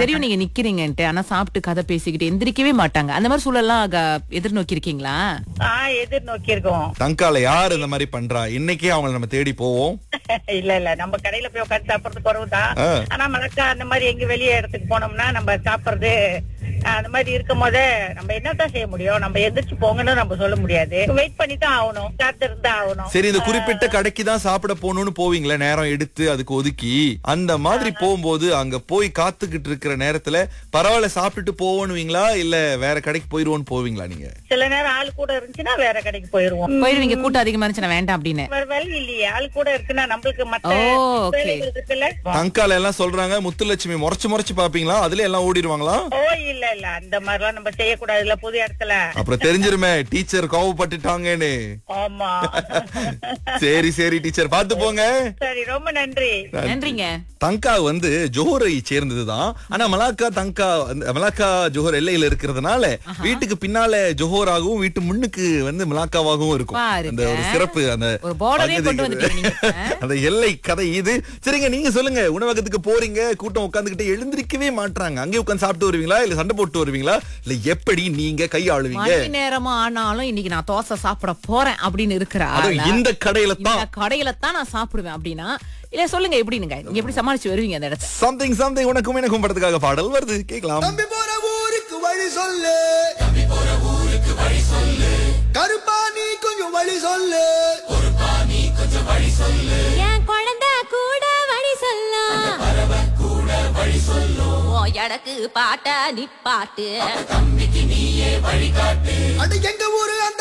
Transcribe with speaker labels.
Speaker 1: தெரியும் நீங்க நிக்கிறீங்கன்ட்டு ஆனா சாப்பிட்டு கதை பேசிக்கிட்டு எந்திரிக்கவே மாட்டாங்க அந்த மாதிரி சூழல்லாம் அக- எதிர்நோக்கி இருக்கீங்களா
Speaker 2: ஆஹ் எதிர்நோக்கி இருக்கோம்
Speaker 3: தங்கால யார் இந்த மாதிரி பண்றா இன்னைக்கே அவங்கள நம்ம தேடி போவோம்
Speaker 2: இல்ல இல்ல நம்ம கடையில போய் உட்காந்து சாப்பிடுறது குறவுதான்
Speaker 3: ஆ.
Speaker 2: ஆனா மலக்கா அந்த மாதிரி எங்க வெளியே இடத்துக்கு போனோம்னா நம்ம சாப்பிடுறது ஆஹ், அந்த மாதிரி இருக்கும் போதே நம்ம என்னதான் செய்ய முடியும் நம்ம எந்திரிச்சு போங்கன்னு நம்ம சொல்ல முடியாது வெயிட் பண்ணி தான் ஆகணும் காத்து இருந்தா ஆகணும்
Speaker 3: சரி இந்த குறிப்பிட்ட கடைக்கு தான் சாப்பிட போகணும்னு போவீங்களே நேரம் எடுத்து அதுக்கு ஒதுக்கி அந்த மாதிரி போகும்போது அங்க போய் காத்துக்கிட்டு இருக்கிற நேரத்துல பரவாயில்ல சாப்பிட்டுட்டு போவோனுவீங்களா இல்ல வேற கடைக்கு போயிருவோன்னு போவீங்களா நீங்க
Speaker 2: சில நேரம் ஆள் கூட இருந்துச்சுன்னா வேற கடைக்கு போயிருவோம்
Speaker 1: போயிருவீங்க கூட்டம் அதிகமா இருந்துச்சு வேண்டாம் அப்படின்னு
Speaker 2: வேற வழி இல்லையே ஆள் கூட இருக்குன்னா நம்மளுக்கு மத்த
Speaker 1: ஓ, okay.
Speaker 2: வேலைகள் இருக்குல்ல
Speaker 3: தங்கால எல்லாம் சொல்றாங்க முத்துலட்சுமி முறைச்சு முறைச்சு பாப்பீங்களா அதுல எல்லாம் ஓடிடுவாங்களா
Speaker 2: ஓ இல்ல இல்ல அந்த மாதிரிலாம் நம்ம செய்யக்கூடாதுல்ல புது இடத்துல
Speaker 3: அப்புறம் தெரிஞ்சிருமே டீச்சர் கோவப்பட்டுட்டாங்கன்னு
Speaker 2: ஆமா
Speaker 3: சரி சரி டீச்சர் பாத்து போங்க
Speaker 2: சரி ரொம்ப நன்றி
Speaker 1: நன்றிங்க
Speaker 3: தங்கா வந்து ஜோஹரை சேர்ந்ததுதான் ஆனா மலாக்கா தங்கா அந்த மலாக்கா ஜோஹர் எல்லையில இருக்கிறதுனால வீட்டுக்கு பின்னால ஜோஹராகவும் வீட்டு முன்னுக்கு வந்து மலாக்காவாகவும் இருக்கும்
Speaker 1: பாருங்க.
Speaker 3: அந்த ஒரு சிறப்பு அந்த
Speaker 1: ஒரு border ஏ
Speaker 3: பகுதி-
Speaker 1: கொண்டு வந்துட்டீங்க நீங்க இப்ப.
Speaker 3: அந்த எல்லை கதை இது சரிங்க நீங்க சொல்லுங்க உணவகத்துக்கு போறீங்க கூட்டம் உட்காந்துக்கிட்டு எழுந்திருக்கவே மாட்றாங்க அங்கேயே உட்காந்து சாப்பிட்டு வருவீங்களா இல்ல சண்டை போட்டு வருவீங்களா இல்ல எப்படி நீங்க கையாளுவீங்க
Speaker 1: மணி நேரமா ஆனாலும் இன்னைக்கு நான் தோசை சாப்பிட போறேன் அப்படின்னு இருக்கிற
Speaker 3: அதுவும்
Speaker 1: ஆளா,
Speaker 3: இந்த கடையில தான்
Speaker 1: இந்த கடையில தான் நான் சாப்பிடுவேன் அப்படின்னா இல்ல சொல்லுங்க எப்படினுங்க நீங்க எப்படி சமாளிச்சு வருவீங்க அந்த இடத்த
Speaker 3: சம்திங் சம்திங் உனக்கும் எனக்கும் படத்துக்காக பாடல் வருது கேட்கலாம்
Speaker 4: தம்பி போற ஊருக்கு வழி சொல்லு தம்பி போற ஊருக்கு வழி சொல்லு கருப்பா நீ கொஞ்சம் வழி சொல்லு
Speaker 5: என் குழந்தை கூட வழி சொல்லும் உன் எனக்கு பாட்ட நிப்பாட்டு
Speaker 4: அட எங்க ஊரு அந்த